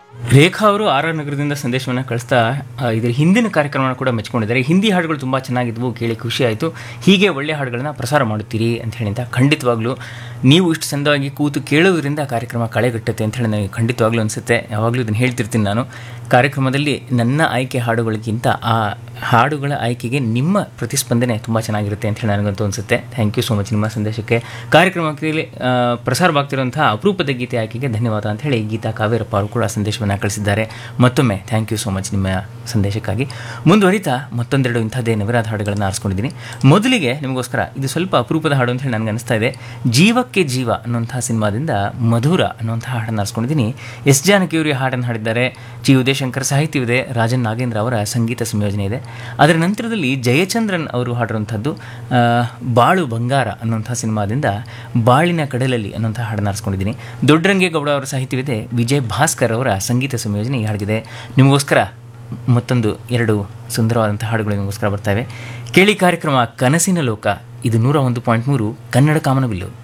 ರೇಖಾ ಅವರು R R ನಗರದಿಂದ ಸಂದೇಶವನ್ನು ಕಳಿಸ್ತಾ ಆ, ಇದರ ಹಿಂದಿನ ಕಾರ್ಯಕ್ರಮವನ್ನು ಕೂಡ ಮೆಚ್ಕೊಂಡಿದ್ದಾರೆ ಹಿಂದಿ ಹಾಡುಗಳು ತುಂಬ ಚೆನ್ನಾಗಿದ್ವು ಕೇಳಿ ಖುಷಿ ಆಯಿತು ಹೀಗೆ ಒಳ್ಳೆಯ ಹಾಡುಗಳನ್ನ ಪ್ರಸಾರ ಮಾಡುತ್ತೀರಿ ಅಂತ ಹೇಳಿದ ಖಂಡಿತವಾಗ್ಲೂ ನೀವು ಇಷ್ಟು ಚಂದವಾಗಿ ಕೂತು ಕೇಳೋದ್ರಿಂದ ಕಾರ್ಯಕ್ರಮ ಕಳೆಗಟ್ಟುತ್ತೆ ಅಂತ ಹೇಳಿ ನನಗೆ ಖಂಡಿತವಾಗ್ಲೂ ಅನಿಸುತ್ತೆ ಯಾವಾಗಲೂ ಇದನ್ನು ಹೇಳ್ತಿರ್ತೀನಿ ನಾನು ಕಾರ್ಯಕ್ರಮದಲ್ಲಿ ನನ್ನ ಆಯ್ಕೆ ಹಾಡುಗಳಿಗಿಂತ ಆ ಹಾಡುಗಳ ಆಯ್ಕೆಗೆ ನಿಮ್ಮ ಪ್ರತಿಸ್ಪಂದನೆ ತುಂಬ ಚೆನ್ನಾಗಿರುತ್ತೆ ಅಂತ ಹೇಳಿ ನನಗಂತೂ ಅನಿಸುತ್ತೆ ಥ್ಯಾಂಕ್ ಯು ಸೊ ಮಚ್ ನಿಮ್ಮ ಸಂದೇಶಕ್ಕೆ ಕಾರ್ಯಕ್ರಮಕ್ಕೆ ಆ, ಪ್ರಸಾರವಾಗ್ತಿರುವಂತಹ ಅಪರೂಪದ ಗೀತೆ ಆಯ್ಕೆಗೆ ಧನ್ಯವಾದ ಅಂತ ಹೇಳಿ ಗೀತಾ ಕಾವೇರಪ್ಪ ಅವರು ಕೂಡ ಸಂದೇಶವನ್ನು ಕಳಿಸಿದ್ದಾರೆ ಮತ್ತೊಮ್ಮೆ ಥ್ಯಾಂಕ್ ಯು ಸೊ ಮಚ್ ನಿಮ್ಮ ಸಂದೇಶಕ್ಕಾಗಿ ಮುಂದುವರಿತಾ ಮತ್ತೊಂದೆರಡು ಇಂಥದ್ದೇ ನವರಾದ ಹಾಡುಗಳನ್ನು ಆರಿಸ್ಕೊಂಡಿದ್ದೀನಿ ಮೊದಲಿಗೆ ನಿಮಗೋಸ್ಕರ ಇದು ಸ್ವಲ್ಪ ಅಪರೂಪದ ಹಾಡು ಅಂತ ಹೇಳಿ ನನಗೆ ಅನಿಸ್ತಾ ಇದೆ ಜೀವಕ್ಕೆ ಜೀವ ಅನ್ನುವಂತಹ ಸಿನಿಮಾದಿಂದ ಮಧುರ ಅನ್ನುವಂತಹ ಹಾಡನ್ನು ಆರಿಸ್ಕೊಂಡಿದ್ದೀನಿ ಎಸ್ ಜಾನಕಿಯವರು ಈ ಹಾಡನ್ನು ಹಾಡಿದ್ದಾರೆ ಜಿ ಉದಯಶಂಕರ್ ಸಾಹಿತ್ಯವಿದೆ ರಾಜನ್ ನಾಗೇಂದ್ರ ಅವರ ಸಂಗೀತ ಸಂಯೋಜನೆ ಇದೆ ಅದರ ನಂತರದಲ್ಲಿ ಜಯಚಂದ್ರನ್ ಅವರು ಹಾಡಿರುವಂಥದ್ದು ಆ, ಬಾಳು ಬಂಗಾರ ಅನ್ನುವಂಥ ಸಿನಿಮಾದಿಂದ ಬಾಳಿನ ಕಡಲಲ್ಲಿ ಅನ್ನುವಂಥ ಹಾಡನ್ನು ಆರಿಸ್ಕೊಂಡಿದ್ದೀನಿ ದೊಡ್ಡರಂಗೇಗೌಡ ಅವರ ಸಾಹಿತ್ಯವಿದೆ ವಿಜಯ್ ಭಾಸ್ಕರ್ ಅವರ ಸಂಗೀತ ಸಂಯೋಜನೆ ಈ ಹಾಡಿಗಿದೆ ನಿಮಗೋಸ್ಕರ ಮತ್ತೊಂದು ಎರಡು ಸುಂದರವಾದಂಥ ಹಾಡುಗಳು ನಿಮಗೋಸ್ಕರ ಬರ್ತಾವೆ ಕೇಳಿ ಕಾರ್ಯಕ್ರಮ ಕನಸಿನ ಲೋಕ ಇದು ನೂರ ಒಂದು ಪಾಯಿಂಟ್ ಮೂರು ಕನ್ನಡ ಕಾಮನಬಿಲ್ಲು